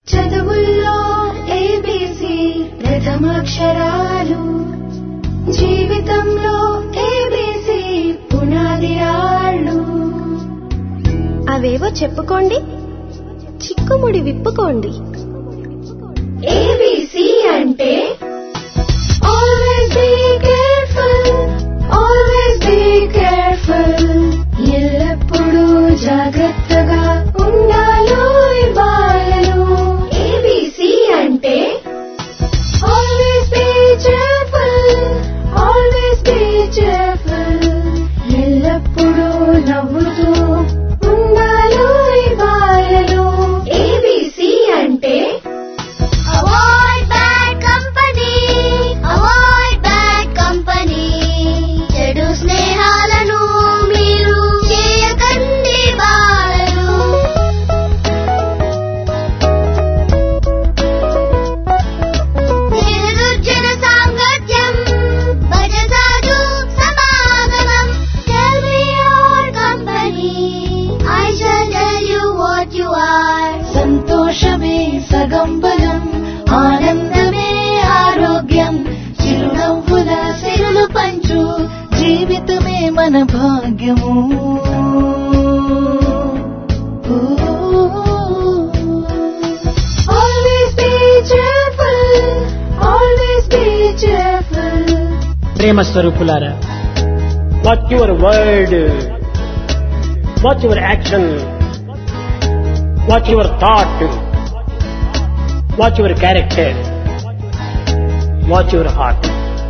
చదువుల్లో ఏబీసీ ప్రథమాక్షరాలు జీవితంలో ఏబీసీ పునాది రాళ్ళు అవేవో చెప్పుకోండి చిక్కుముడి విప్పుకోండి ఏబీసీ అంటే always be careful always be careful ఎల్లప్పుడూ జాగ్రత్తగా ఉండాలో బాలలు ఏబీసీ అంటే always be careful always be careful ఎల్లప్పుడూ నవ్వుతూ ఉండాలో బాలలు ఏబీసీ అంటే Avoid bad company. Avoid bad company. చెడు స్నేహాలను మీరు చేయకండి బాలలు నిర్దుర్జన సాంగత్యం భజసాధు సమాగమం Tell me your company. I shall tell you what you are. సంతోషమే సగం బలం ఆనందమే ఆరోగ్యం చిరునవ్వుల సిరులు పంచు జీవితమే మన భాగ్యము always be cheerful always be cheerful ప్రేమ స్వరూపులారా what your word what your action what your thought what your character what your heart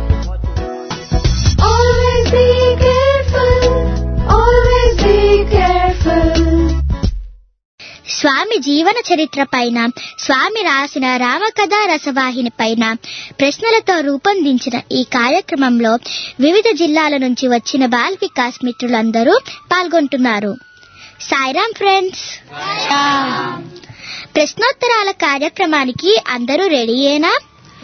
Always be careful. Always be careful. స్వామి జీవన చరిత్ర పైన స్వామి రాసిన రామకథా రసవాహిని పైన ప్రశ్నలతో రూపొందించిన ఈ కార్యక్రమంలో వివిధ జిల్లాల నుంచి వచ్చిన బాల్ వికాస్ మిత్రులందరూ పాల్గొంటున్నారు సాయిరామ్ ఫ్రెండ్స్ ప్రశ్నోత్తరాల కార్యక్రమానికి అందరూ రెడీయేనా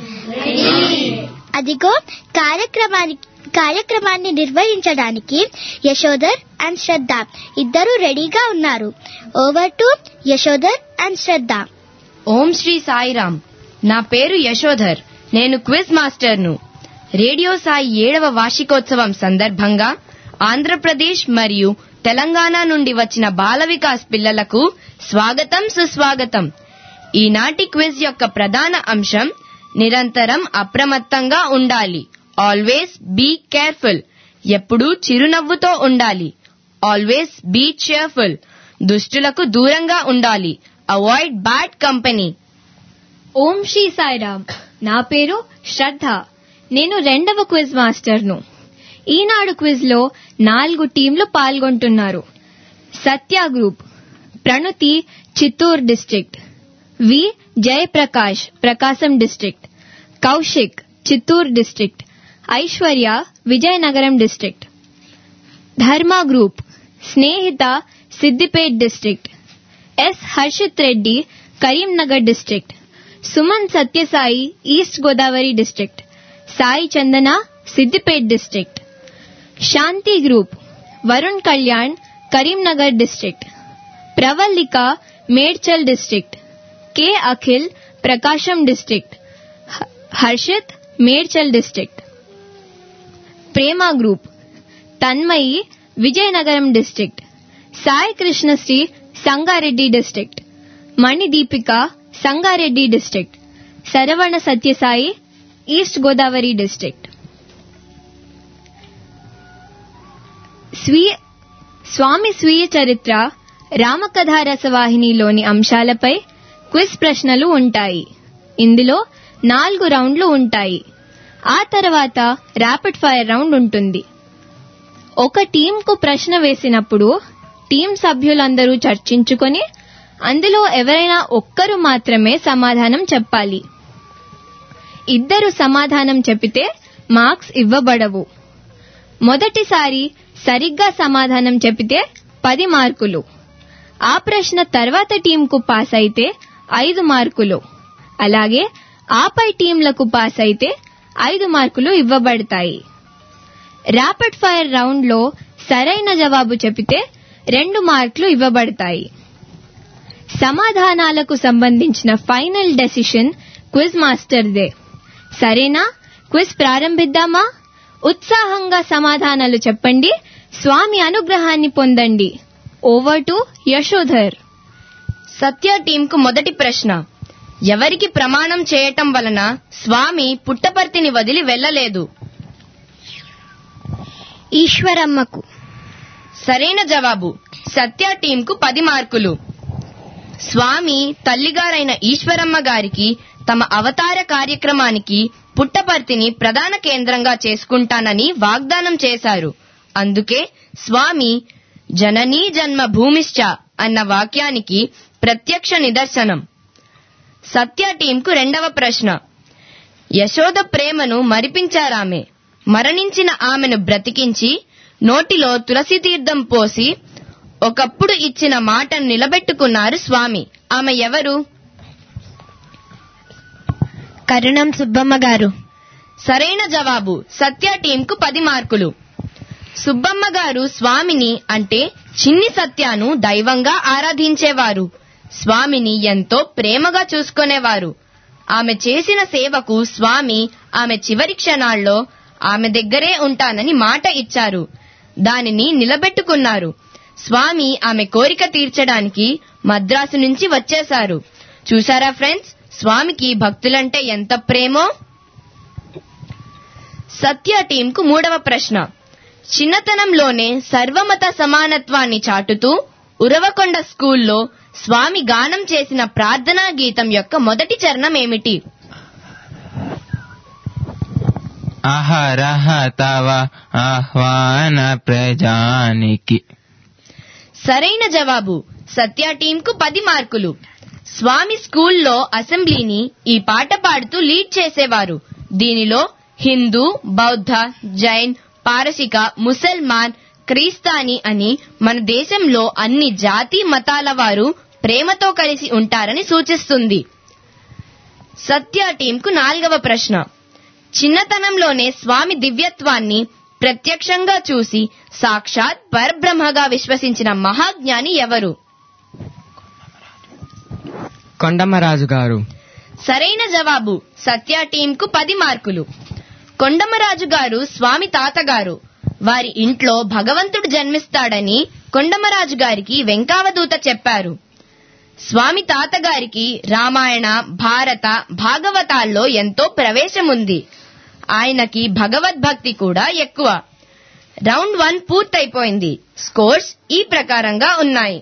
అదిగో కార్యక్రమానికి కార్యక్రమాన్ని నిర్వహించడానికి యశోదర్ అండ్ శ్రద్ధ ఇద్దరు రెడీగా ఉన్నారు over to Yashodar and Shraddha Om Shri Sairam నా పేరు యశోధర్ నేను క్విజ్ మాస్టర్ను రేడియో సాయి ఏడవ వార్షికోత్సవం సందర్భంగా ఆంధ్రప్రదేశ్ మరియు తెలంగాణ నుండి వచ్చిన బాల వికాస్ పిల్లలకు స్వాగతం సుస్వాగతం ఈనాటి క్విజ్ యొక్క ప్రధాన అంశం నిరంతరం అప్రమత్తంగా ఉండాలి ఆల్వేస్ బీ కేర్ఫుల్ ఎప్పుడూ చిరునవ్వుతో ఉండాలి ఆల్వేస్ బీ cheerful దుష్టులకు దూరంగా ఉండాలి avoid bad company Om Shri Sairam నా పేరు శ్రద్ధ నేను రెండవ క్విజ్ మాస్టర్ను ఈనాడు క్విజ్ లో నాలుగు టీంలు పాల్గొంటున్నారు Satya group Pranuthi Chittoor district V Jayaprakash Prakasam district Kaushik Chittoor district Aishwarya Vizianagaram district Dharma group Snehitha Siddipet district S Harshith Reddy Karimnagar district Suman Sathya Sai east Godavari district Sai Chandana Siddipet district Shanti group Varun Kalyan Karimnagar district Pravallika Medchal district K Akhil Prakasam district హ- Harshith Medchal district Prema group Tanmayi Vizianagaram district Sai Krishnasri Sangareddy district Manideepika Sangareddy district Saravana Sathya Sai east Godavari district స్వీయ స్వామి స్వీయ చరిత్ర రామకథా రసవాహినిలోని అంశాలపై క్విజ్ ప్రశ్నలు ఉంటాయి ఇందులో నాలుగు రౌండ్లు ఉంటాయి ఆ తర్వాత ర్యాపిడ్ ఫైర్ రౌండ్ ఉంటుంది ఒక టీంకు ప్రశ్న వేసినప్పుడు టీం సభ్యులందరూ చర్చించుకొని అందులో ఎవరైనా ఒక్కరు మాత్రమే సమాధానం చెప్పాలి ఇద్దరు సమాధానం చెప్పితే మార్క్స్ ఇవ్వబడవు మొదటిసారి సరిగ్గా సమాధానం చెప్పితే పది మార్కులు ఆ ప్రశ్న తర్వాత టీంకు పాస్ అయితే ఐదు మార్కులు అలాగే ఆపై టీంలకు పాస్ అయితే ఐదు మార్కులు ఇవ్వబడతాయి ర్యాపిడ్ ఫైర్ రౌండ్లో సరైన జవాబు చెప్పితే రెండు మార్కులు ఇవ్వబడతాయి సమాధానాలకు సంబంధించిన ఫైనల్ డెసిషన్ క్విజ్ మాస్టర్దే సరేనా క్విజ్ ప్రారంభిద్దామా ఉత్సాహంగా సమాధానాలు చెప్పండి స్వామి అనుగ్రహాన్ని పొందండి ఓవర్ టు యశోధర్ సత్య టీంకు మొదటి ప్రశ్న ఎవరికి ప్రమాణం చేయటం వలన స్వామి పుట్టపర్తిని వదిలి వెళ్ళలేదు ఈశ్వరమ్మకు సరైన జవాబు సత్య టీంకు పది మార్కులు స్వామి తల్లిగారైన ఈశ్వరమ్మ గారికి తమ అవతార కార్యక్రమానికి పుట్టపర్తిని ప్రధాన కేంద్రంగా చేసుకుంటానని వాగ్దానం చేశారు అందుకే స్వామి జననీ జన్మ భూమిశ్చ అన్న వాక్యానికి ప్రత్యక్ష నిదర్శనం సత్య టీంకు రెండవ ప్రశ్న యశోద ప్రేమను మరిపించారామె మరణించిన ఆమెను బ్రతికించి నోటిలో తులసి తీర్థం పోసి ఒకప్పుడు ఇచ్చిన మాటను నిలబెట్టుకున్నారు స్వామి ఆమె ఎవరు కరుణం సుబ్బమ్మ గారు సరైన జవాబు సత్య టీంకు పది మార్కులు సుబ్బమ్మ గారు స్వామిని అంటే చిన్ని సత్యాను దైవంగా ఆరాధించేవారు స్వామిని ఎంతో ప్రేమగా చూసుకునేవారు ఆమె చేసిన సేవకు స్వామి ఆమె చివరి క్షణాల్లో ఆమె దగ్గరే ఉంటానని మాట ఇచ్చారు దానిని నిలబెట్టుకున్నారు స్వామి ఆమె కోరిక తీర్చడానికి మద్రాసు నుంచి వచ్చేశారు చూసారా ఫ్రెండ్స్ స్వామికి భక్తులంటే ఎంత ప్రేమో సత్య టీంకు మూడవ ప్రశ్న చిన్నతనంలోనే సర్వమత సమానత్వాన్ని చాటుతూ ఉరవకొండ స్కూల్లో స్వామి గానం చేసిన ప్రార్థనా గీతం యొక్క మొదటి చరణం ఏమిటి అహరహ తవ ఆహ్వాన ప్రజానికి సరైన జవాబు సత్య టీంకు పది మార్కులు స్వామి స్కూల్లో అసెంబ్లీని ఈ పాట పాడుతూ లీడ్ చేసేవారు దీనిలో హిందూ బౌద్ధ జైన్ పారసిక ముసల్మాన్ క్రీస్తాని అని మన దేశంలో అన్ని జాతి మతాల వారు ప్రేమతో కలిసి ఉంటారని సూచిస్తుంది సత్య టీంకు నాలుగవ ప్రశ్న చిన్నతనంలోనే స్వామి దివ్యత్వాన్ని ప్రత్యక్షంగా చూసి సాక్షాత్ పరబ్రహ్మగా విశ్వసించిన మహాజ్ఞాని ఎవరు కొండమ్మరాజు గారు సరైన జవాబు సత్య టీంకు పది మార్కులు కొండమరాజు గారు స్వామి తాతగారు వారి ఇంట్లో భగవంతుడు జన్మిస్తాడని కొండమరాజు గారికి వెంకావదూత చెప్పారు స్వామి తాతగారికి రామాయణ భారత భాగవతాల్లో ఎంతో ప్రవేశముంది ఆయనకి భగవద్భక్తి కూడా ఎక్కువ రౌండ్ వన్ పూర్తయిపోయింది స్కోర్స్ ఈ ప్రకారంగా ఉన్నాయి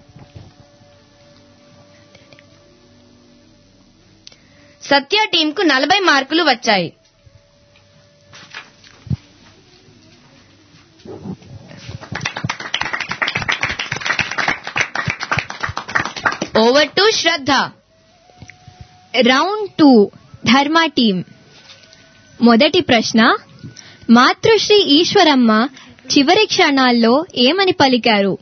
సత్య టీంకు నలభై మార్కులు వచ్చాయి over to Shraddha round two Dharma team మొదటి ప్రశ్న మాతృశ్రీ ఈశ్వరమ్మ చివరి క్షణాల్లో ఏమని పలికారు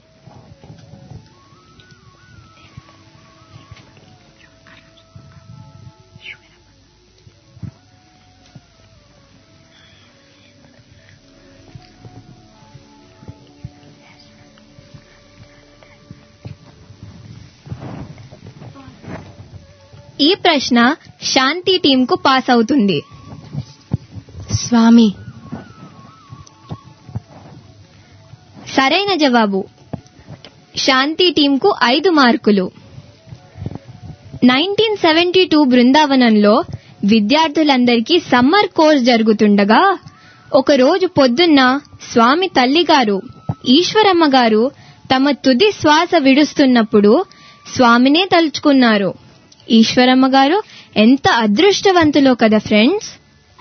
ఈ ప్రశ్న శాంతి టీంకు పాస్ అవుతుంది స్వామి సరైన జవాబు శాంతి టీంకు ఐదు మార్కులు నైన్టీన్ సెవెంటీ టూ బృందావనంలో విద్యార్థులందరికీ సమ్మర్ కోర్స్ జరుగుతుండగా ఒకరోజు పొద్దున్న స్వామి తల్లిగారు ఈశ్వరమ్మ గారు తమ తుది శ్వాస విడుస్తున్నప్పుడు స్వామినే తలుచుకున్నారు ఈశ్వరమ్మ గారు ఎంత అదృష్టవంతులో కదా ఫ్రెండ్స్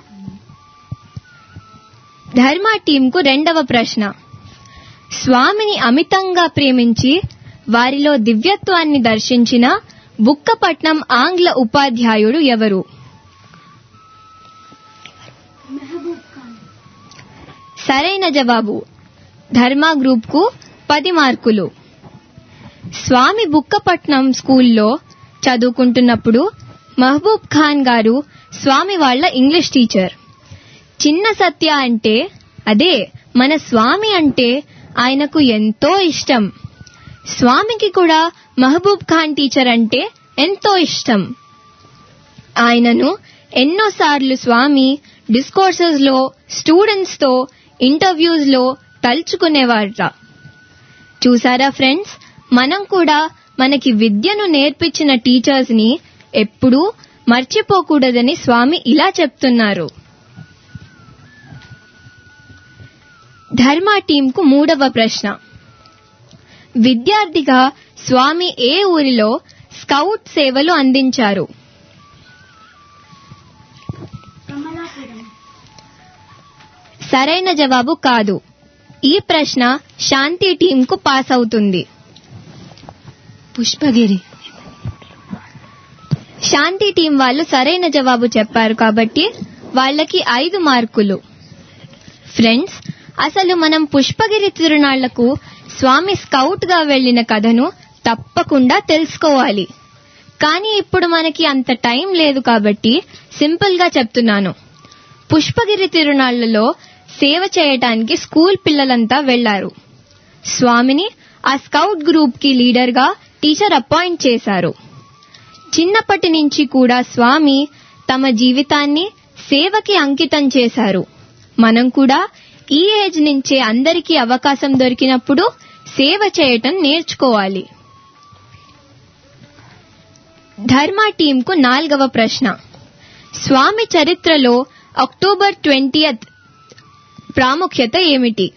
ధర్మ టీంకు రెండవ ప్రశ్న స్వామిని అమితంగా ప్రేమించి వారిలో దివ్యత్వాన్ని దర్శించిన బుక్కపట్నం ఆంగ్ల ఉపాధ్యాయుడు ఎవరు సరైన జవాబు ధర్మ గ్రూప్కు పది మార్కులు స్వామి బుక్కపట్నం స్కూల్లో చదువుకుంటున్నప్పుడు మహబూబ్ ఖాన్ గారు స్వామి వాళ్ళ ఇంగ్లీష్ టీచర్ చిన్న సత్య అంటే అదే మన స్వామి అంటే ఆయనకు ఎంతో ఇష్టం స్వామికి కూడా మహబూబ్ ఖాన్ టీచర్ అంటే ఎంతో ఇష్టం ఆయనను ఎన్నోసార్లు స్వామి డిస్కోర్సెస్ లో స్టూడెంట్స్ తో ఇంటర్వ్యూస్ లో తలుచుకునేవారట చూసారా ఫ్రెండ్స్ మనం కూడా మనకి విద్యను నేర్పించిన టీచర్స్ ని ఎప్పుడూ మర్చిపోకూడదని స్వామి ఇలా చెప్తున్నారు ధర్మ టీంకు మూడవ ప్రశ్న విద్యార్థిగా స్వామి ఏ ఊరిలో స్కౌట్ సేవలు అందించారు సరైన జవాబు కాదు ఈ ప్రశ్న శాంతి టీంకు పాస్ అవుతుంది పుష్పగిరి శాంతి టీం వాళ్ళు సరైన జవాబు చెప్పారు కాబట్టి వాళ్ళకి ఐదు మార్కులు ఫ్రెండ్స్ అసలు మనం పుష్పగిరి తిరునాళ్లకు స్వామి స్కౌట్ గా వెళ్లిన కథను తప్పకుండా తెలుసుకోవాలి కానీ ఇప్పుడు మనకి అంత టైం లేదు కాబట్టి సింపుల్ గా చెప్తున్నాను పుష్పగిరి తిరునాళ్లలో సేవ చేయటానికి స్కూల్ పిల్లలంతా వెళ్లారు స్వామిని ఆ స్కౌట్ గ్రూప్ కి లీడర్ గా టీచర్ అపాయింట్ చేశారు చిన్నప్పటి నుంచి కూడా స్వామి తమ జీవితాన్ని సేవకి అంకితం చేశారు మనం కూడా ఈ ఏజ్ నుంచే అందరికీ అవకాశం దొరికినప్పుడు సేవ చేయటం నేర్చుకోవాలి ధర్మ టీంకు నాల్గవ ప్రశ్న స్వామి చరిత్రలో అక్టోబర్ ట్వంటీయత్ ప్రాముఖ్యత ఏమిటి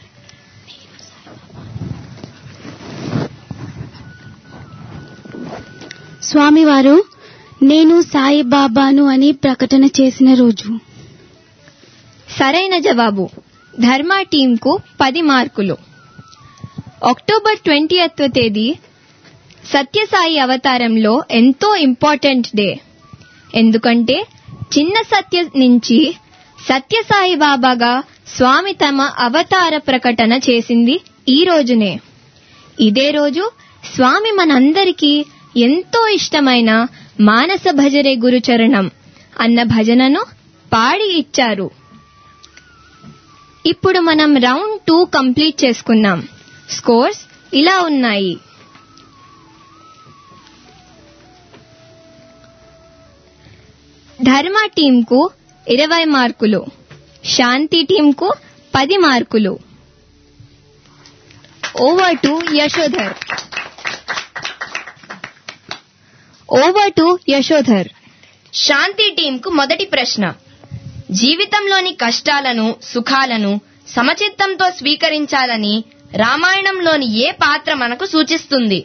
స్వామివారు నేను సాయిబాబాను అని ప్రకటన చేసిన రోజు సరైన జవాబు ధర్మ టీంకు పది మార్కులు అక్టోబర్ ట్వంటీయత్ తేదీ సత్యసాయి అవతారంలో ఎంతో ఇంపార్టెంట్ డే ఎందుకంటే చిన్న సత్య నుంచి సత్యసాయి బాబాగా స్వామి తమ అవతార ప్రకటన చేసింది ఈ రోజునే ఇదే రోజు స్వామి మనందరికీ ఎంతో ఇష్టమైన మానస భజరే గురుచరణం అన్న భజనను పాడి ఇచ్చారు ఇప్పుడు మనం రౌండ్ టూ కంప్లీట్ చేసుకున్నాం స్కోర్స్ ఇలా ఉన్నాయి ధర్మ టీంకు ఇరవై మార్కులు శాంతి టీంకు పది మార్కులు over to Yashodhar over to Yashodhar Shanti టీంకు మొదటి ప్రశ్న జీవితంలోని కష్టాలను సుఖాలను సమచిత్తంతో స్వీకరించాలని రామాయణంలోని ఏ పాత్ర మనకు సూచిస్తుంది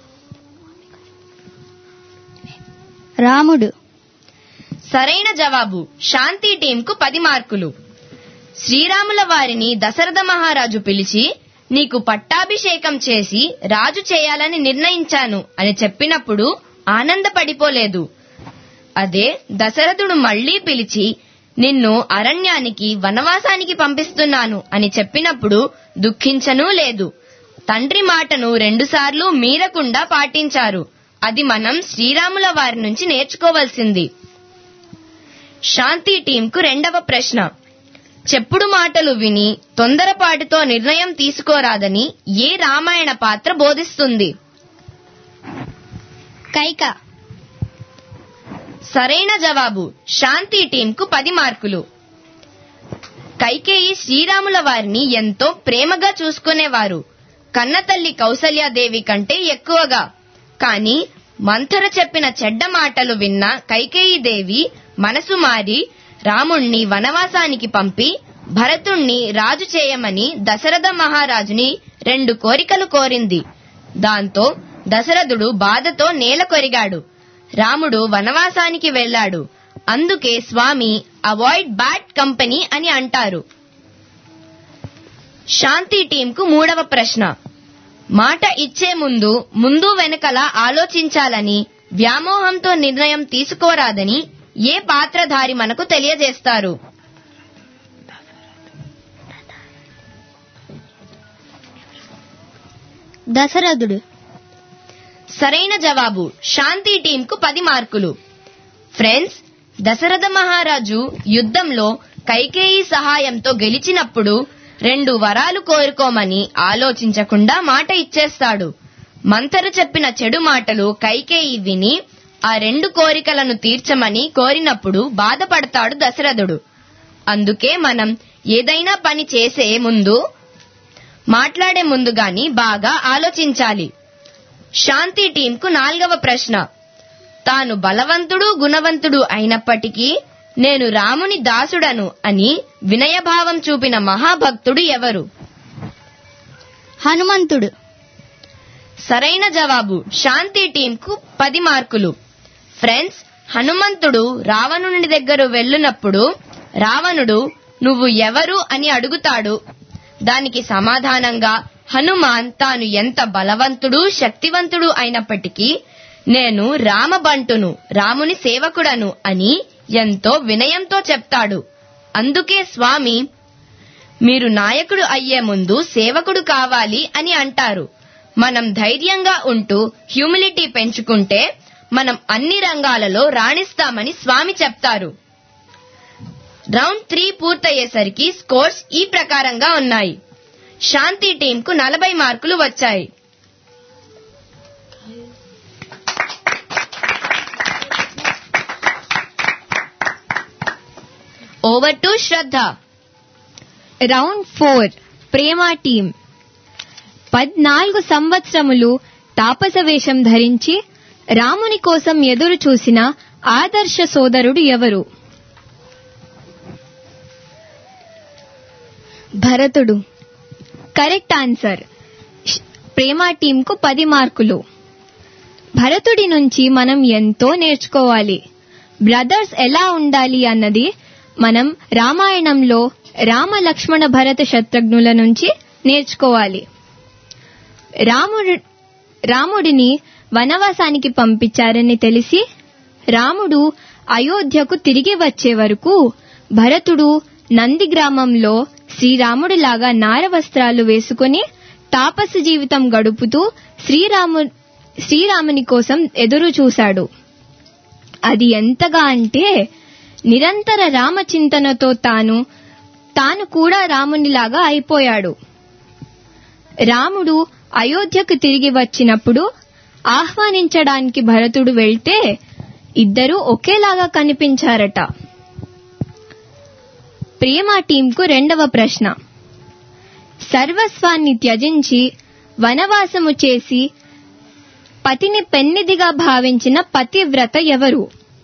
రాముడు సరైన జవాబు శాంతి టీంకు పది మార్కులు శ్రీరాముల వారిని దశరథ మహారాజు పిలిచి నీకు పట్టాభిషేకం చేసి రాజు చేయాలని నిర్ణయించాను అని చెప్పినప్పుడు ఆనందపడిపోలేదు అదే దశరథుడు మళ్లీ పిలిచి నిన్ను అరణ్యానికి వనవాసానికి పంపిస్తున్నాను అని చెప్పినప్పుడు దుఃఖించనూ లేదు తండ్రి మాటను రెండుసార్లు మీరకుండా పాటించారు అది మనం శ్రీరాముల వారి నుంచి నేర్చుకోవలసింది శాంతి టీంకు రెండవ ప్రశ్న చెప్పుడు మాటలు విని తొందరపాటుతో నిర్ణయం తీసుకోరాదని ఏ రామాయణ పాత్ర బోధిస్తుంది కైక సరైన జవాబు శాంతి టీంకు పది మార్కులు కైకేయి శ్రీరాముల వారిని ఎంతో ప్రేమగా చూసుకునేవారు కన్నతల్లి కౌసల్యాదేవి కంటే ఎక్కువగా కాని మంథర చెప్పిన చెడ్డ మాటలు విన్న కైకేయి దేవి మనసు మారి రాముణ్ణి వనవాసానికి పంపి భరతుణ్ణి రాజు చేయమని దశరథ మహారాజుని రెండు కోరికలు కోరింది దాంతో దశరథుడు బాధతో నేల కొరిగాడు రాముడు వనవాసానికి వెళ్ళాడు అందుకే స్వామి అవాయిడ్ బ్యాడ్ కంపెనీ అని అంటారు శాంతి టీంకు మూడవ ప్రశ్న మాట ఇచ్చే ముందు ముందు వెనకల ఆలోచించాలని వ్యామోహంతో నిర్ణయం తీసుకోరాదని ఏ పాత్రధారి మనకు తెలియజేస్తారు దశరథుడు సరైన జవాబు శాంతి టీంకు పది మార్కులు ఫ్రెండ్స్ దశరథ మహారాజు యుద్ధంలో కైకేయి సహాయంతో గెలిచినప్పుడు రెండు వరాలు కోరుకోమని ఆలోచించకుండా మాట ఇచ్చేస్తాడు మంతరు చెప్పిన చెడు మాటలు కైకేయి విని ఆ రెండు కోరికలను తీర్చమని కోరినప్పుడు బాధపడతాడు దశరథుడు అందుకే మనం ఏదైనా పని చేసే ముందు మాట్లాడే ముందు గాని బాగా ఆలోచించాలి శాంతి టీంకు నాల్గవ ప్రశ్న తాను బలవంతుడు గుణవంతుడు అయినప్పటికీ నేను రాముని దాసుడను అని వినయభావం చూపిన మహాభక్తుడు ఎవరు హనుమంతుడు సరైన జవాబు శాంతి టీంకు పది మార్కులు ఫ్రెండ్స్ హనుమంతుడు రావణుని దగ్గర వెళ్ళినప్పుడు రావణుడు నువ్వు ఎవరు అని అడుగుతాడు దానికి సమాధానంగా హనుమాన్ తాను ఎంత బలవంతుడు శక్తివంతుడు అయినప్పటికీ నేను రామబంటును రాముని సేవకుడను అని ఎంతో వినయంతో చెప్తాడు అందుకే స్వామి మీరు నాయకుడు అయ్యే ముందు సేవకుడు కావాలి అని అంటారు మనం ధైర్యంగా ఉంటూ హ్యూమిలిటీ పెంచుకుంటే మనం అన్ని రంగాలలో రాణిస్తామని స్వామి చెప్తారు రౌండ్ త్రీ పూర్తయ్యేసరికి స్కోర్స్ ఈ ప్రకారంగా ఉన్నాయి శాంతి టీంకు నలభై మార్కులు వచ్చాయి over to Shraddha round four Prema team పద్నాలుగు సంవత్సరములు తాపస వేషం ధరించి రాముని కోసం ఎదురు చూసిన ఆదర్శ సోదరుడు ఎవరు భరతుడు కరెక్ట్ ఆన్సర్ ష్- ప్రేమ టీంకు పది మార్కులు భరతుడి నుంచి మనం ఎంతో నేర్చుకోవాలి బ్రదర్స్ ఎలా ఉండాలి అన్నది మనం రామాయణంలో రామ లక్ష్మణ భరత శత్రుఘ్నుల నుంచి నేర్చుకోవాలి రాముడు రాముడిని వనవాసానికి పంపించారని తెలిసి రాముడు అయోధ్యకు తిరిగి వచ్చే వరకు భరతుడు నంది గ్రామంలో శ్రీరాముడిలాగా నార వస్త్రాలు వేసుకుని తాపస జీవితం గడుపుతూ శ్రీరాము శ్రీరాముని కోసం ఎదురు చూశాడు అది ఎంతగా అంటే నిరంతర రామచింతనతో తాను తాను కూడా రామునిలాగా అయిపోయాడు రాముడు అయోధ్యకు తిరిగి వచ్చినప్పుడు ఆహ్వానించడానికి భరతుడు వెళ్తే ఇద్దరూ ఒకేలాగా కనిపించారట ప్రేమ టీంకు రెండవ ప్రశ్న సర్వస్వాన్ని త్యజించి వనవాసము చేసి పతిని పెన్నిదిగా భావించిన పతివ్రత ఎవరు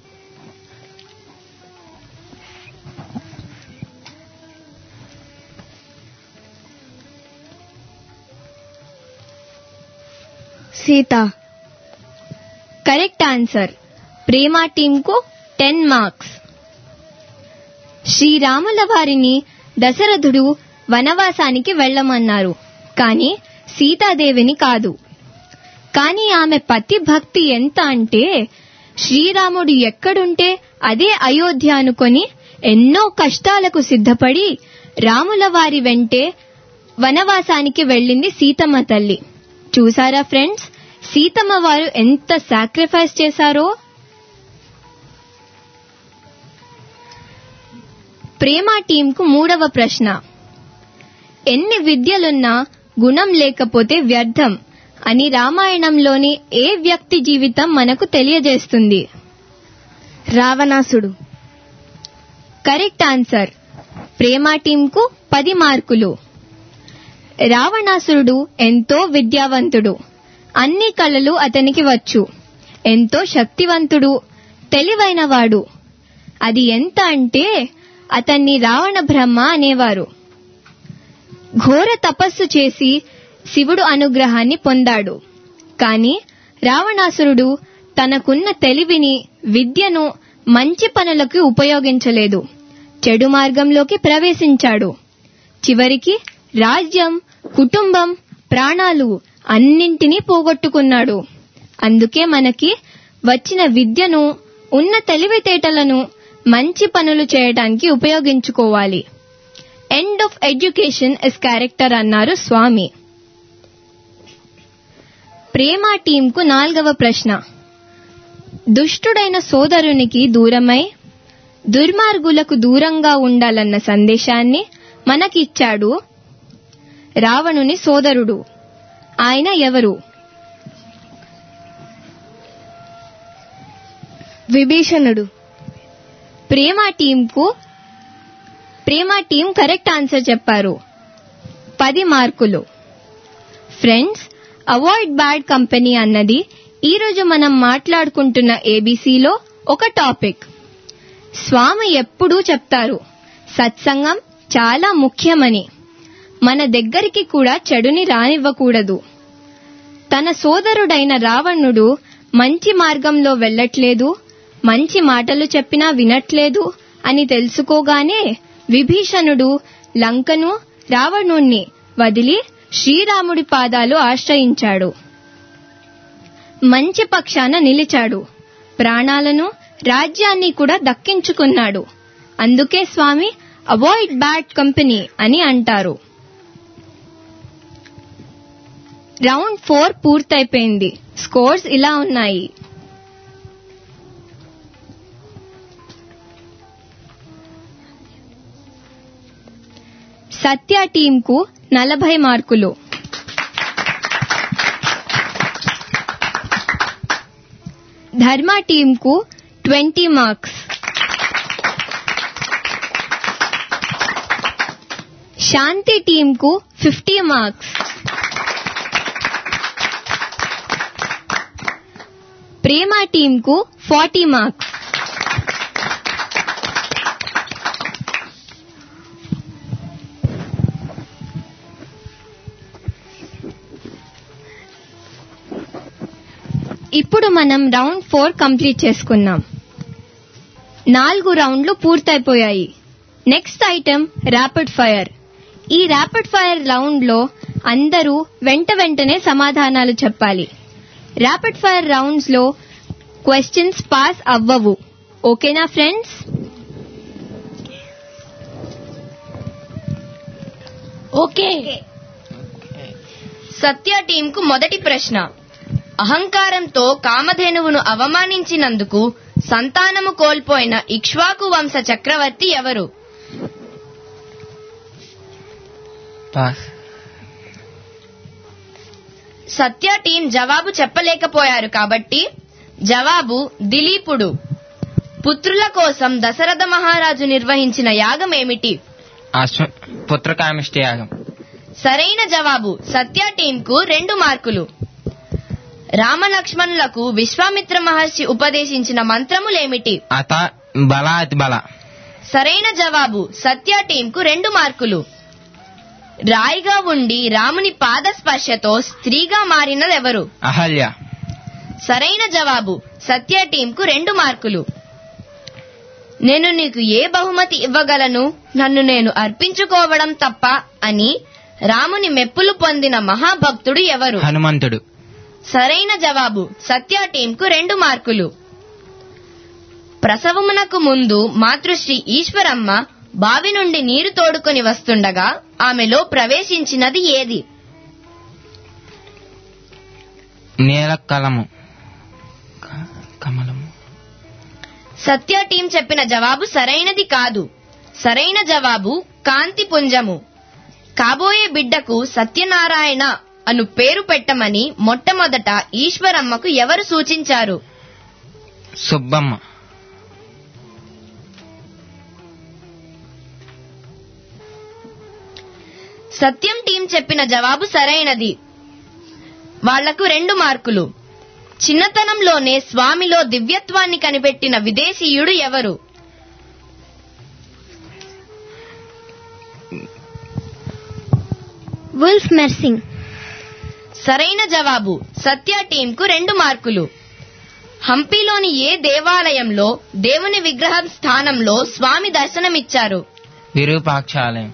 సీత కరెక్ట్ ఆన్సర్ ప్రేమ టీంకు టెన్ మార్క్స్ శ్రీరాముల వారిని దశరథుడు వనవాసానికి వెళ్ళమన్నారు కానీ సీతాదేవిని కాదు కానీ ఆమె పతి భక్తి ఎంత అంటే శ్రీరాముడు ఎక్కడుంటే అదే అయోధ్య అనుకొని ఎన్నో కష్టాలకు సిద్ధపడి రాముల వారి వెంటే వనవాసానికి వెళ్ళింది సీతమ్మ తల్లి చూసారా ఫ్రెండ్స్ సీతమ్మ వారు ఎంత సాక్రిఫైస్ చేశారో ప్రేమ టీంకు మూడవ ప్రశ్న ఎన్ని విద్యలున్నా గుణం లేకపోతే వ్యర్థం అని రామాయణంలోని ఏ వ్యక్తి జీవితం మనకు తెలియజేస్తుంది రావణాసుడు కరెక్ట్ ఆన్సర్ ప్రేమ టీంకు పది మార్కులు రావణాసురుడు ఎంతో విద్యావంతుడు అన్ని కళలు అతనికి వచ్చు ఎంతో శక్తివంతుడు తెలివైనవాడు అది ఎంత అంటే అతన్ని రావణ బ్రహ్మ అనేవారు ఘోర తపస్సు చేసి శివుడు అనుగ్రహాన్ని పొందాడు కాని రావణాసురుడు తనకున్న తెలివిని విద్యను మంచి పనులకు ఉపయోగించలేదు చెడు మార్గంలోకి ప్రవేశించాడు చివరికి రాజ్యం కుటుంబం ప్రాణాలు అన్నింటినీ పోగొట్టుకున్నాడు అందుకే మనకి వచ్చిన విద్యను ఉన్న తెలివితేటలను మంచి పనులు చేయడానికి ఉపయోగించుకోవాలి end of education is character అన్నారు స్వామి ప్రేమ టీంకు నాల్గవ ప్రశ్న దుష్టుడైన సోదరునికి దూరమై దుర్మార్గులకు దూరంగా ఉండాలన్న సందేశాన్ని మనకిచ్చాడు రావణుని సోదరుడు ఆయన ఎవరు విభీషణుడు ప్రేమ టీంకు ప్రేమ టీం కరెక్ట్ ఆన్సర్ చెప్పారు పది మార్కులు ఫ్రెండ్స్ అవాయిడ్ బ్యాడ్ కంపెనీ అన్నది ఈరోజు మనం మాట్లాడుకుంటున్న ఏబీసీలో ఒక టాపిక్ స్వామి ఎప్పుడూ చెప్తారు సత్సంగం చాలా ముఖ్యమని మన దగ్గరికి కూడా చెడుని రానివ్వకూడదు తన సోదరుడైన రావణుడు మంచి మార్గంలో వెళ్ళట్లేదు మంచి మాటలు చెప్పినా వినట్లేదు అని తెలుసుకోగానే విభీషణుడు లంకను రావణుణ్ణి వదిలి శ్రీరాముడి పాదాలు ఆశ్రయించాడు మంచి పక్షాన నిలిచాడు ప్రాణాలను రాజ్యాన్ని కూడా దక్కించుకున్నాడు అందుకే స్వామి అవాయిడ్ బ్యాడ్ కంపెనీ అని అంటారు రౌండ్ ఫోర్ పూర్తయిపోయింది స్కోర్స్ ఇలా ఉన్నాయి సత్య టీంకు నలభై మార్కులు ధర్మ టీంకు ట్వంటీ మార్క్స్ శాంతి టీంకు ఫిఫ్టీ మార్క్స్ ప్రేమ టీంకు ఫార్టీ మార్క్స్ ఇప్పుడు మనం రౌండ్ ఫోర్ కంప్లీట్ చేసుకున్నాం నాలుగు రౌండ్లు పూర్తయిపోయాయి నెక్స్ట్ ఐటెం ర్యాపిడ్ ఫైర్ ఈ ర్యాపిడ్ ఫైర్ రౌండ్ లో అందరూ వెంట వెంటనే సమాధానాలు చెప్పాలి ర్యాపిడ్ ఫైర్ రౌండ్స్ లో క్వశ్చన్స్ పాస్ అవ్వవు ఓకేనా ఫ్రెండ్స్ ఓకే సత్య టీంకు మొదటి ప్రశ్న అహంకారంతో కామధేనువును అవమానించినందుకు సంతానము కోల్పోయిన ఇక్ష్వాకు వంశ చక్రవర్తి ఎవరు పాస్ సత్య టీం జవాబు చెప్పలేకపోయారు కాబట్టి జవాబు దిలీపుడు పుత్రుల కోసం దశరథ మహారాజు నిర్వహించిన యాగం ఏమిటి అశ్వ పుత్రకామిష్టి యాగం సరైన జవాబు సత్య టీంకు రెండు మార్కులు రామలక్ష్మణులకు విశ్వామిత్ర మహర్షి ఉపదేశించిన మంత్రములేమిటి అత బల అతి బల సరైన జవాబు సత్య టీంకు రెండు మార్కులు రాయిగా ఉండి రాముని పాద స్పర్శతో స్త్రీగా మారినదెవరు అహల్య సరైన జవాబు సత్య టీంకు రెండు మార్కులు నేను నీకు ఏ బహుమతి ఇవ్వగలను నన్ను నేను అర్పించుకోవడం తప్ప అని రాముని మెప్పులు పొందిన మహాభక్తుడు ఎవరు హనుమంతుడు సరైన జవాబు సత్య టీంకు రెండు మార్కులు ప్రసవమునకు ముందు మాతృశ్రీ ఈశ్వరమ్మ బావి నుండి నీరు తోడుకొని వస్తుండగా ఆమెలో ప్రవేశించినది ఏది నీల కలము క- కమలము సత్య టీం చెప్పిన జవాబు సరైనది కాదు సరైన జవాబు కాంతి పుంజము కాబోయే బిడ్డకు సత్యనారాయణ అను పేరు పెట్టమని మొట్టమొదట ఈశ్వరమ్మకు ఎవరు సూచించారు సుబ్బమ్మ సత్యం టీం చెప్పిన జవాబు సరైనది వాళ్లకు రెండు మార్కులు చిన్నతనంలోనే స్వామిలో దివ్యత్వాన్ని కనిపెట్టిన విదేశీయుడు ఎవరు వుల్ఫ్ మెర్సింగ్ సరైన జవాబు సత్య టీంకు రెండు మార్కులు హంపీలోని ఏ దేవాలయంలో దేవుని విగ్రహం స్థానంలో స్వామి దర్శనమిచ్చారు విరూపాక్షాలయం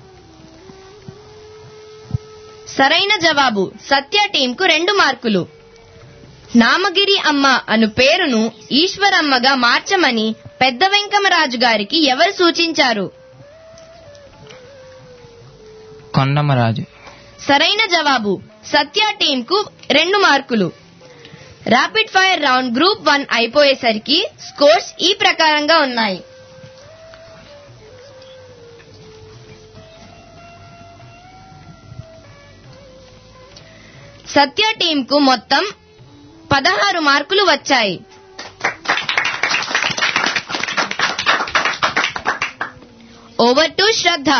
సరైన జవాబు సత్య టీంకు రెండు మార్కులు నామగిరి అమ్మ అను పేరును ఈశ్వరమ్మగా మార్చమని పెద్ద వెంకమరాజు గారికి ఎవరు సూచించారు కొండమరాజు సరైన జవాబు సత్య టీంకు రెండు మార్కులు rapid fire round group one అయిపోయేసరికి స్కోర్స్ ఈ ప్రకారంగా ఉన్నాయి సత్య టీంకు మొత్తం పదహారు మార్కులు వచ్చాయి శ్రద్ధ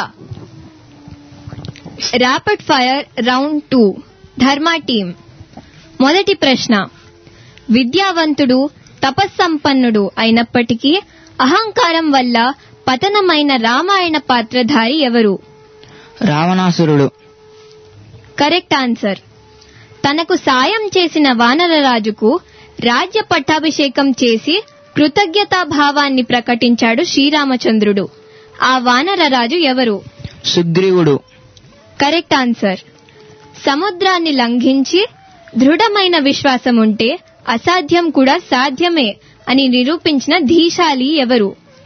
rapid fire round two Dharma team మొదటి ప్రశ్న విద్యావంతుడు తపస్సంపన్నుడు అయినప్పటికీ అహంకారం వల్ల పతనమైన రామాయణ పాత్రధారి ఎవరు రావణాసురుడు కరెక్ట్ ఆన్సర్ తనకు సాయం చేసిన వానరరాజుకు రాజ్య పట్టాభిషేకం చేసి కృతజ్ఞతాభావాన్ని ప్రకటించాడు శ్రీరామచంద్రుడు ఆ వానరరాజు ఎవరు సుగ్రీవుడు కరెక్ట్ ఆన్సర్ సముద్రాన్ని లంఘించి దృఢమైన విశ్వాసం ఉంటే అసాధ్యం కూడా సాధ్యమే అని నిరూపించిన ధీశాలి ఎవరు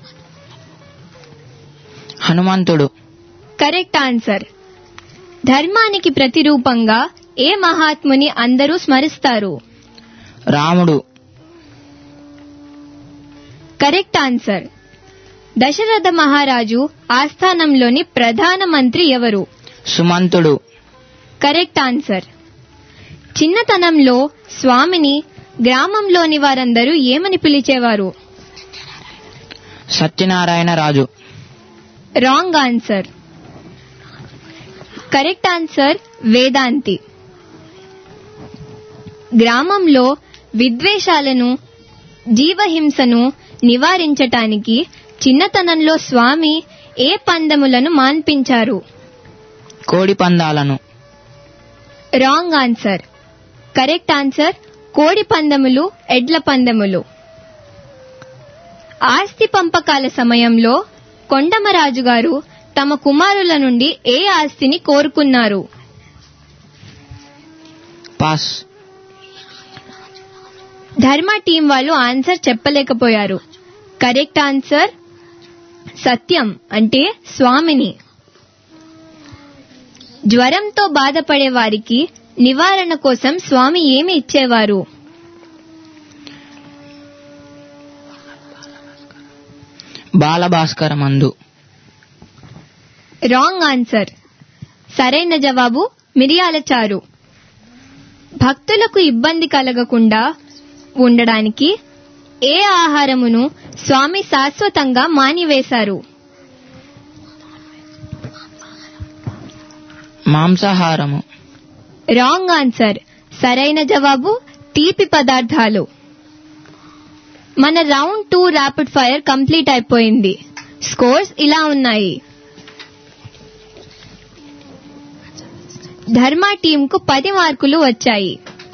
హనుమంతుడు కరెక్ట్ ఆన్సర్ ధర్మానికి ప్రతిరూపంగా ఏ మహాత్ముని అందరూ స్మరిస్తారు రాముడు కరెక్ట్ ఆన్సర్ దశరథ మహారాజు ఆస్థానంలోని ప్రధాన మంత్రి ఎవరు సుమంతుడు కరెక్ట్ ఆన్సర్ చిన్నతనంలో స్వామిని గ్రామంలోని వారందరూ ఏమని పిలిచేవారు Satyanarayana Raju wrong answer correct answer వేదాంతి గ్రామంలో విద్వేషాలను జీవహింసను నివారించటానికి చిన్నతనంలో స్వామి ఏ పందములను మాన్పించారు కోడి పందాలను రాంగ్ ఆన్సర్ కరెక్ట్ ఆన్సర్ కోడి పందెములు ఎడ్ల పందెములు ఆస్తి పంపకాల సమయంలో కొండమరాజు గారు తమ కుమారుల నుండి ఏ ఆస్తిని కోరుకున్నారు పాస్ ధర్మ టీం వాళ్ళు ఆన్సర్ చెప్పలేకపోయారు కరెక్ట్ ఆన్సర్ సత్యం అంటే స్వామిని జ్వరంతో బాధపడే వారికి నివారణ కోసం స్వామి ఏమి ఇచ్చేవారు బాలభాస్కర మందు రాంగ్ ఆన్సర్ సరైన జవాబు మిరియాల చారు భక్తులకు ఇబ్బంది కలగకుండా ఉండడానికి ఏ ఆహారమును స్వామి శాశ్వతంగా మానివేశారు మాంసాహారము రాంగ్ ఆన్సర్ సరైన జవాబు తీపి పదార్థాలు మన round two rapid fire complete అయిపోయింది స్కోర్స్ ఇలా ఉన్నాయి ధర్మ టీంకు పది మార్కులు వచ్చాయి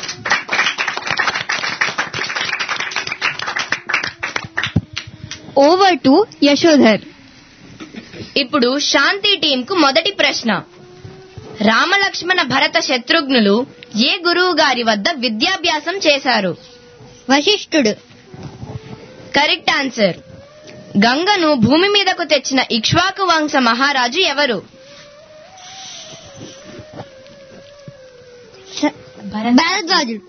ఓవర్ టు యశోధర్ ఇప్పుడు శాంతి టీంకు మొదటి ప్రశ్న రామలక్ష్మణ భరత శత్రుఘ్నులు ఏ గురువు గారి వద్ద విద్యాభ్యాసం చేశారు వశిష్ఠుడు కరెక్ట్ ఆన్సర్ గంగను భూమి మీదకు తెచ్చిన ఇక్ష్వాకు వంశ మహారాజు ఎవరు భరద్వాజుడు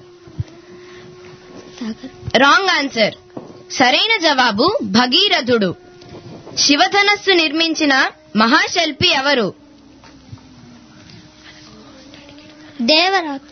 రాంగ్ ఆన్సర్ సరైన జవాబు భగీరథుడు శివధనస్సు నిర్మించిన మహాశిల్పి ఎవరు Devaraju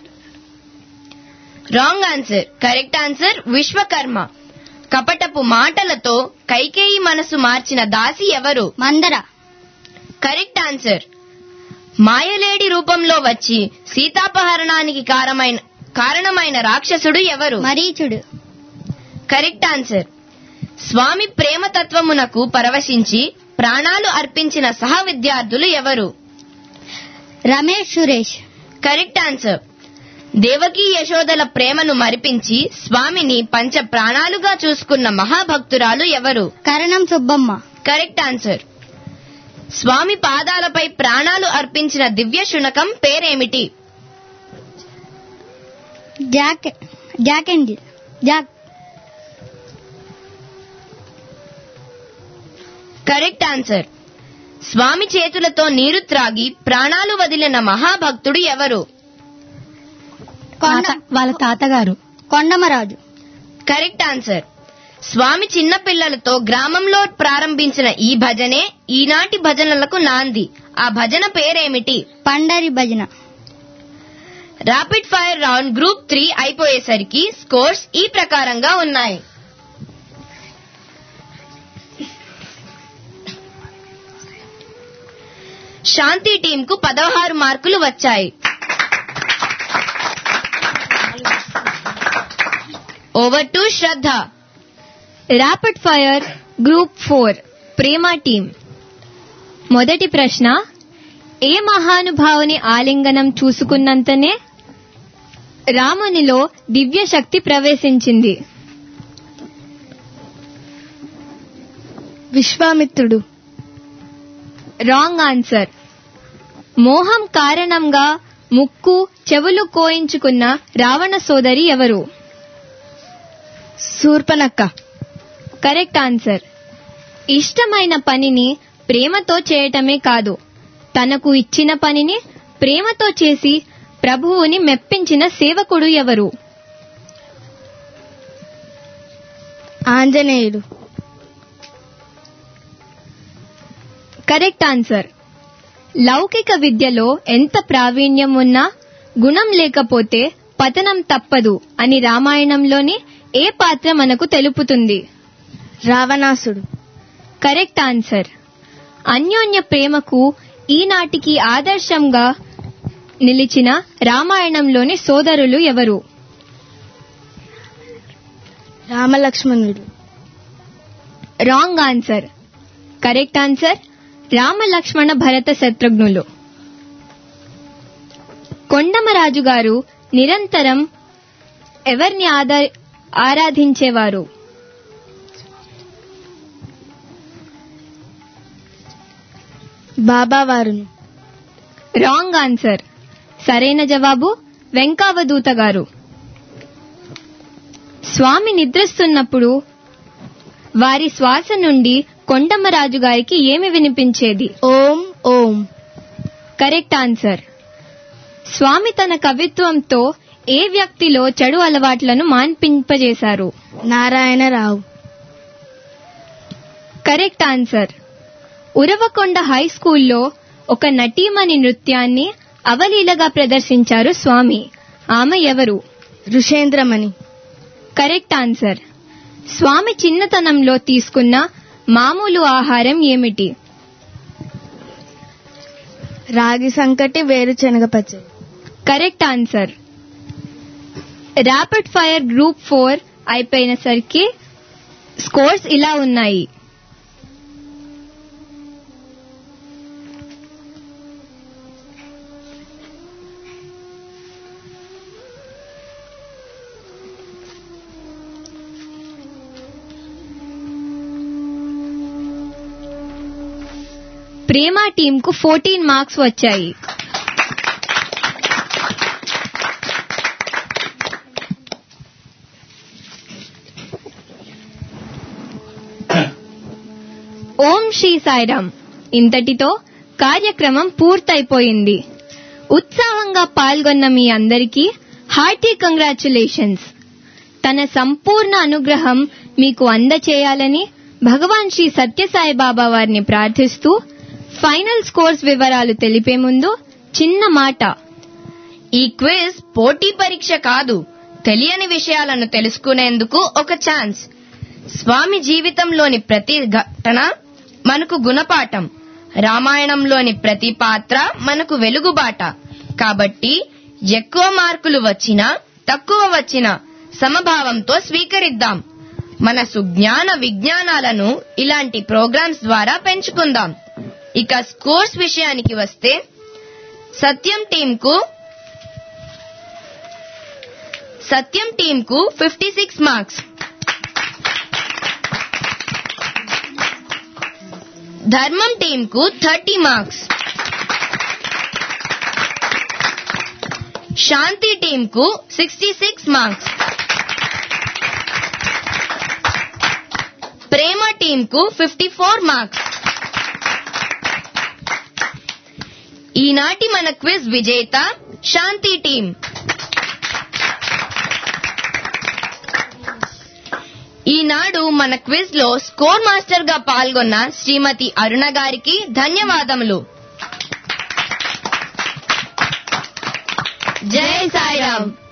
wrong answer correct answer Vishwakarma కపటపు మాటలతో కైకేయి మనసు మార్చిన దాసి ఎవరు మందర కరెక్ట్ ఆన్సర్ మాయలేడి రూపంలో వచ్చి సీతాపహరణానికి కారమైన కారణమైన రాక్షసుడు ఎవరు మరీచుడు కరెక్ట్ ఆన్సర్ స్వామి ప్రేమతత్వమునకు పరవశించి ప్రాణాలు అర్పించిన సహ విద్యార్థులు ఎవరు రమేష్ సురేష్ కరెక్ట్ ఆన్సర్ దేవకీ యశోదల ప్రేమను మరిపించి స్వామిని పంచ ప్రాణాలుగా చూసుకున్న మహాభక్తురాలు ఎవరు కరణం సుబ్బమ్మ కరెక్ట్ ఆన్సర్ స్వామి పాదాలపై ప్రాణాలు అర్పించిన దివ్య శునకం పేరేమిటి jack jack and jack correct answer Swami చేతులతో నీరు త్రాగి ప్రాణాలు వదిలిన మహాభక్తుడు ఎవరు వాళ్ళ తాతగారు కొండమరాజు కరెక్ట్ ఆన్సర్ స్వామి చిన్న పిల్లలతో గ్రామంలో ప్రారంభించిన ఈ భజనే ఈనాటి భజనలకు నాంది ఆ భజన పేరేమిటి పండరి భజన rapid fire round group three అయిపోయేసరికి స్కోర్స్ ఈ ప్రకారంగా ఉన్నాయి శాంతి టీం కు పదహారు మార్కులు వచ్చాయి ఓవర్ టు శ్రద్ధ rapid fire group four Prema team మొదటి ప్రశ్న ఏ మహానుభావుని ఆలింగనం చూసుకున్నంతనే రామునిలో దివ్య శక్తి ప్రవేశించింది విశ్వామిత్రుడు రాంగ్ ఆన్సర్ మోహం కారణంగా ముక్కు చెవులు కోయించుకున్న రావణ సోదరి ఎవరు శూర్పనక్క కరెక్ట్ ఆన్సర్ ఇష్టమైన పనిని ప్రేమతో చేయటమే కాదు తనకు ఇచ్చిన పనిని ప్రేమతో చేసి ప్రభువుని మెప్పించిన సేవకుడు ఎవరు ఆంజనేయుడు కరెక్ట్ ఆన్సర్ లౌకిక విద్యలో ఎంత ప్రావీణ్యం ఉన్నా గుణం లేకపోతే పతనం తప్పదు అని రామాయణంలోని ఏ పాత్ర మనకు తెలుపుతుంది రావణాసుడు కరెక్ట్ ఆన్సర్ అన్యోన్య ప్రేమకు ఈనాటికి ఆదర్శంగా నిలిచిన రామాయణంలోని సోదరులు ఎవరు రామలక్ష్మణుడు wrong answer correct answer Rama Lakshmana Bharata శత్రుఘ్నులు కొండమరాజు గారు నిరంతరం ఎవరిని ఆదా- ఆరాధించేవారు బాబావారును రాంగ్ ఆన్సర్ సరైన జవాబు వెంకావదూత గారు స్వామి నిద్రిస్తున్నప్పుడు వారి శ్వాస నుండి కొండమ్మరాజు గారికి ఏమి వినిపించేది ఓం ఓం కరెక్ట్ ఆన్సర్ స్వామి తన కవిత్వంతో ఏ వ్యక్తిలో చెడు అలవాట్లను మాన్పింపజేశారు Narayanarao correct answer Uravakonda high స్కూల్లో ఒక నటీమణి నృత్యాన్ని అవలీలగా ప్రదర్శించారు స్వామి ఆమె ఎవరు ఋషేంద్రమణి కరెక్ట్ ఆన్సర్ స్వామి చిన్నతనంలో తీసుకున్న మామూలు ఆహారం ఏమిటి రాగి సంకటి వేరుశనగ పచ్చడి correct answer rapid fire group four అయిపోయినసరికి స్కోర్స్ ఇలా ఉన్నాయి ప్రేమ టీం కు ఫోర్టీన్ మార్క్స్ వచ్చాయి ఓం శ్రీ సాయిరామ్ ఇంతటితో కార్యక్రమం పూర్తయిపోయింది ఉత్సాహంగా పాల్గొన్న మీ అందరికీ హార్టీ కంగ్రాచులేషన్స్ తన సంపూర్ణ అనుగ్రహం మీకు అందచేయాలని భగవాన్ శ్రీ సత్యసాయి బాబా వారిని ప్రార్థిస్తూ ఫైనల్ స్కోర్స్ వివరాలు తెలిపే ముందు చిన్న మాట ఈ క్విజ్ పోటీ పరీక్ష కాదు తెలియని విషయాలను తెలుసుకునేందుకు ఒక ఛాన్స్ స్వామి జీవితంలోని ప్రతి ఘటన మనకు గుణపాఠం రామాయణంలోని ప్రతి పాత్ర మనకు వెలుగుబాట కాబట్టి ఎక్కువ మార్కులు వచ్చినా తక్కువ వచ్చినా సమభావంతో స్వీకరిద్దాం మన సుజ్ఞాన విజ్ఞానాలను ఇలాంటి ప్రోగ్రామ్స్ ద్వారా పెంచుకుందాం ఇక స్కోర్స్ విషయానికి వస్తే సత్యం టీంకు సత్యం టీంకు ఫిఫ్టీ సిక్స్ మార్క్స్ ధర్మం టీంకు థర్టీ మార్క్స్ శాంతి టీంకు సిక్స్టీ సిక్స్ మార్క్స్ ప్రేమ టీంకు ఫిఫ్టీ ఫోర్ మార్క్స్ ఈనాటి మన క్విజ్ విజేత శాంతి టీం ఈనాడు మన క్విజ్ లో స్కోర్ మాస్టర్ గా పాల్గొన్న శ్రీమతి అరుణ గారికి ధన్యవాదములు జై సాయిరామ్